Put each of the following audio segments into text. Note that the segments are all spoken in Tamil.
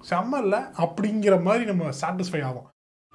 செம்ம இல்லை அப்படிங்கிற மாதிரி நம்ம சாட்டிஸ்ஃபை ஆகும்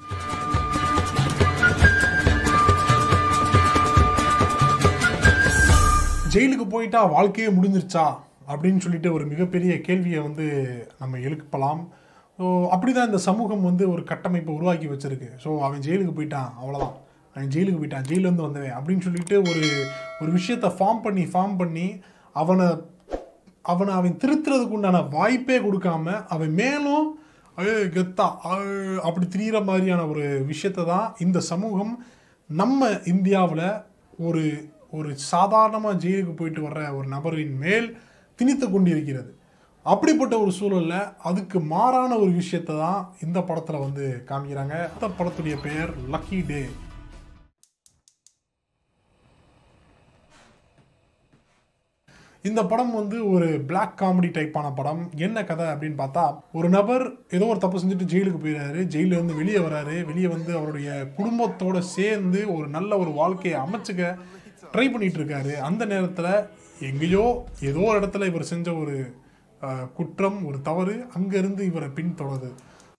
ஜெயிலுக்கு போயிட்டா வாழ்க்கையே முடிஞ்சிருச்சா அப்படின்னு சொல்லிட்டு ஒரு மிகப்பெரிய கேள்வியை வந்து நம்ம எழுப்பலாம் ஸோ அப்படி தான் இந்த சமூகம் வந்து ஒரு கட்டமைப்பை உருவாக்கி வச்சிருக்கு ஸோ அவன் ஜெயிலுக்கு போயிட்டான் அவ்வளோதான் அவன் ஜெயிலுக்கு போயிட்டான் ஜெயிலேருந்து வந்தவன் அப்படின்னு சொல்லிட்டு ஒரு ஒரு விஷயத்தை ஃபார்ம் பண்ணி ஃபார்ம் பண்ணி அவனை அவனை அவன் திருத்துறதுக்கு உண்டான வாய்ப்பே கொடுக்காம அவன் மேலும் ஏ கெத்தா அஹ், அப்படி திரியிற மாதிரியான ஒரு விஷயத்தை தான் இந்த சமூகம் நம்ம இந்தியாவில் ஒரு ஒரு சாதாரணமாக ஜெயிலுக்கு போயிட்டு வர்ற ஒரு நபரின் மேல் திணித்து கொண்டிருக்கிறது அப்படிப்பட்ட ஒரு சூழல்ல அதுக்கு மாறான ஒரு விஷயத்தை தான் இந்த படத்தில் வந்து காமிக்கிறாங்க அந்த படத்துடைய பெயர் லக்கி டே இந்த படம் வந்து ஒரு பிளாக் காமெடி டைப்பான படம் என்ன கதை அப்படின்னு பார்த்தா ஒரு நபர் ஏதோ ஒரு தப்பு செஞ்சுட்டு ஜெயிலுக்கு போயிடுறாரு ஜெயில இருந்து வெளியே வராரு வெளியே வந்து அவருடைய குடும்பத்தோட சேர்ந்து ஒரு நல்ல ஒரு வாழ்க்கையை அமைச்சுக்க ட்ரை பண்ணிட்டு இருக்காரு அந்த நேரத்தில் எங்கேயோ ஏதோ ஒரு இடத்துல இவர் செஞ்ச ஒரு அஹ், குற்றம் ஒரு தவறு அங்கேருந்து இவரை பின்தொடருது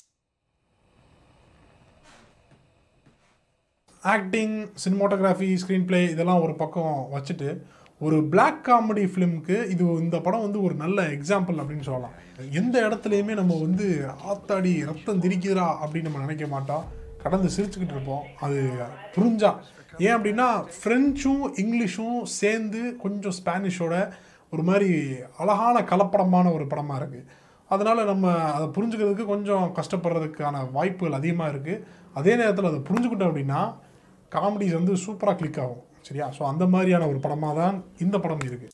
ஆக்டிங் சினிமாட்டோகிராஃபி ஸ்க்ரீன் ப்ளே இதெல்லாம் ஒரு பக்கம் வச்சுட்டு ஒரு பிளாக் காமெடி ஃபிலிம்க்கு இது இந்த படம் வந்து ஒரு நல்ல எக்ஸாம்பிள் அப்படின்னு சொல்லலாம் எந்த இடத்துலையுமே நம்ம வந்து ஆத்தாடி ரத்தம் திரிக்குதுடா அப்படின்னு நம்ம நினைக்க மாட்டோம் கடந்து சிரிச்சுக்கிட்டு இருப்போம் அது புரிஞ்சா ஏன் அப்படின்னா ஃப்ரெஞ்சும் இங்கிலீஷும் சேர்ந்து கொஞ்சம் ஸ்பானிஷோட ஒரு மாதிரி அழகான கலப்படமான ஒரு படமாக இருக்குது அதனால் நம்ம அதை புரிஞ்சுக்கிறதுக்கு கொஞ்சம் கஷ்டப்படுறதுக்கான வாய்ப்புகள் அதிகமாக இருக்குது அதே நேரத்தில் அதை புரிஞ்சுக்கிட்டோம் அப்படின்னா காமெடிஸ் வந்து சூப்பராக கிளிக் ஆகும் சரியா ஸோ அந்த மாதிரியான ஒரு படமாக தான் இந்த படம் இருக்குது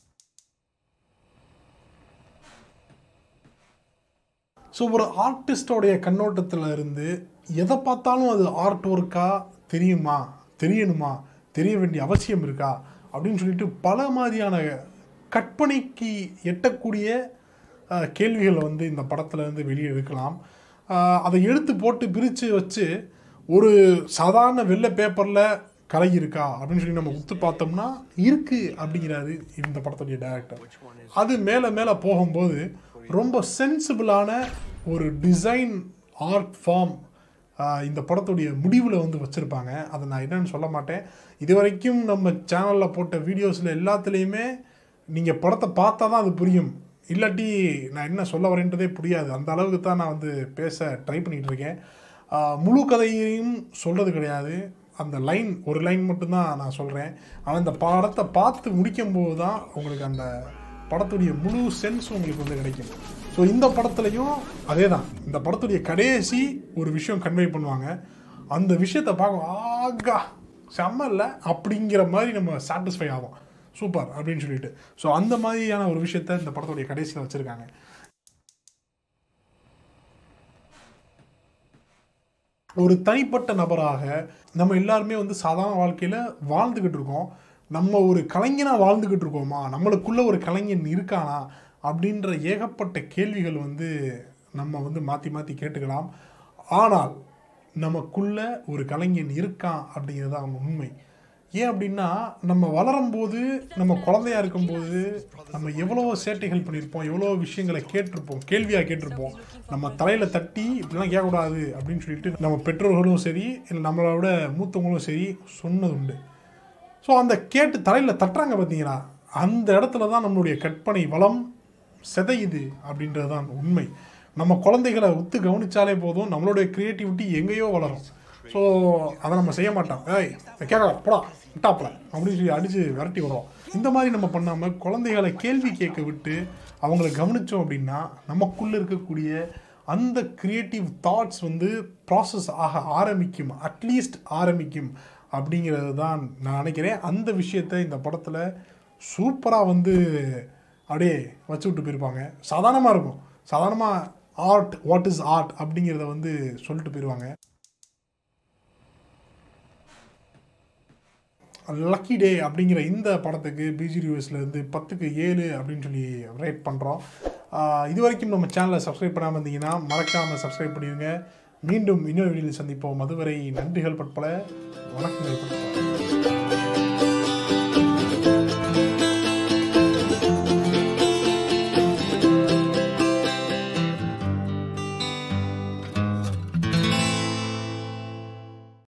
ஸோ ஒரு ஆர்டிஸ்டோடைய கண்ணோட்டத்தில் இருந்து எதை பார்த்தாலும் அது ஆர்ட் ஒர்க்கா தெரியுமா தெரியணுமா தெரிய வேண்டிய அவசியம் இருக்கா அப்படின்னு சொல்லிட்டு பல மாதிரியான கற்பனைக்கு எட்டக்கூடிய அஹ், கேள்விகளை வந்து இந்த படத்தில் இருந்து வெளியே எடுக்கலாம் அஹ், அதை எடுத்து போட்டு பிரித்து வச்சு ஒரு சாதாரண வெள்ளை பேப்பரில் கலை இருக்கா அப்படின்னு சொல்லி நம்ம உத்து பார்த்தோம்னா இருக்கு அப்படிங்கிறாரு இந்த படத்துடைய டைரக்டர் அது மேலே மேலே போகும்போது ரொம்ப சென்சிபிளான ஒரு டிசைன் ஆர்ட் ஃபார்ம் இந்த படத்துடைய முடிவில் வந்து வச்சுருப்பாங்க அதை நான் என்னன்னு சொல்ல மாட்டேன் இது வரைக்கும் நம்ம சேனலில் போட்ட வீடியோஸில் எல்லாத்துலேயுமே நீங்கள் படத்தை பார்த்தா தான் அது புரியும் இல்லாட்டி நான் என்ன சொல்ல வரேன்றதே புரியாது அந்த அளவுக்கு தான் நான் வந்து பேச ட்ரை பண்ணிகிட்டு இருக்கேன் ஆஹ் முழு கதையையும் சொல்கிறது கிடையாது அந்த லைன் ஒரு லைன் மட்டும்தான் நான் சொல்கிறேன் ஆனால் இந்த படத்தை பார்த்து முடிக்கும்போது தான் உங்களுக்கு அந்த படத்துடைய முழு சென்ஸ் உங்களுக்கு வந்து கிடைக்கும் ஸோ இந்த படத்துலையும் அதே தான் இந்த படத்துடைய கடைசி ஒரு விஷயம் கன்வே பண்ணுவாங்க அந்த விஷயத்தை பார்க்க ஆகா செம்ம இல்லை அப்படிங்கிற மாதிரி நம்ம சாட்டிஸ்ஃபை ஆகும் சூப்பர் அப்படின்னு சொல்லிட்டு ஸோ அந்த மாதிரியான ஒரு விஷயத்த இந்த படத்துடைய கடைசியில் வச்சுருக்காங்க ஒரு தனிப்பட்ட நபராக நம்ம எல்லாருமே வந்து சாதாரண வாழ்க்கையில் வாழ்ந்துக்கிட்டு இருக்கோம் நம்ம ஒரு கலைஞனாக வாழ்ந்துக்கிட்டு இருக்கோமா நம்மளுக்குள்ள ஒரு கலைஞன் இருக்கானா அப்படின்ற ஏகப்பட்ட கேள்விகள் வந்து நம்ம வந்து மாற்றி மாற்றி கேட்டுக்கலாம் ஆனால் நமக்குள்ள ஒரு கலைஞன் இருக்கான் அப்படிங்கிறது தான் உண்மை ஏன் அப்படின்னா நம்ம வளரும்போது நம்ம குழந்தையா இருக்கும்போது நம்ம எவ்வளோ சேட்டைகள் பண்ணியிருப்போம் எவ்வளோ விஷயங்களை கேட்டிருப்போம் கேள்வியாக கேட்டிருப்போம் நம்ம தலையில் தட்டி இப்படிலாம் கேட்கக்கூடாது அப்படின்னு சொல்லிட்டு நம்ம பெற்றோர்களும் சரி இல்லை நம்மளோட மூத்தவங்களும் சரி சொன்னது உண்டு ஸோ அந்த கேட்டு தலையில் தட்டுறாங்க பார்த்தீங்களா அந்த இடத்துல தான் நம்மளுடைய கற்பனை வளம் செதையுது அப்படின்றது தான் உண்மை நம்ம குழந்தைகளை உத்து கவனிச்சாலே போதும் நம்மளுடைய க்ரியேட்டிவிட்டி எங்கேயோ வளரும் ஸோ அதை நம்ம செய்ய மாட்டோம் ஏய் கேட்கல போடா விட்டாப்புல அப்படின்னு சொல்லி அடித்து விரட்டி வரோம் இந்த மாதிரி நம்ம பண்ணாமல் குழந்தைகளை கேள்வி கேட்க விட்டு அவங்கள கவனித்தோம் அப்படின்னா நமக்குள்ளே இருக்கக்கூடிய அந்த கிரியேட்டிவ் தாட்ஸ் வந்து ப்ராசஸ் ஆக ஆரம்பிக்கும் அட்லீஸ்ட் ஆரம்பிக்கும் அப்படிங்கிறது தான் நான் நினைக்கிறேன் அந்த விஷயத்தை இந்த படத்தில் சூப்பராக வந்து அப்படியே வச்சு விட்டு போயிருப்பாங்க சாதாரணமாக இருக்கும் சாதாரணமாக ஆர்ட் வாட் இஸ் ஆர்ட் அப்படிங்கிறத வந்து சொல்லிட்டு போயிடுவாங்க லக்கி டே அப்படிங்கிற இந்த படத்துக்கு பிஜி ரிவ்யூஸ்லேருந்து பத்துக்கு ஏழு அப்படின்னு சொல்லி ரேட் பண்ணுறோம் இது வரைக்கும் நம்ம சேனலை சப்ஸ்கிரைப் பண்ணாமல் இருந்தீங்கன்னா மறக்காமல் சப்ஸ்கிரைப் பண்ணிடுங்க மீண்டும் இன்னொரு வீடியோவில் சந்திப்போம் அதுவரை நன்றிகள் பட்பல வணக்கங்கள் பட்பல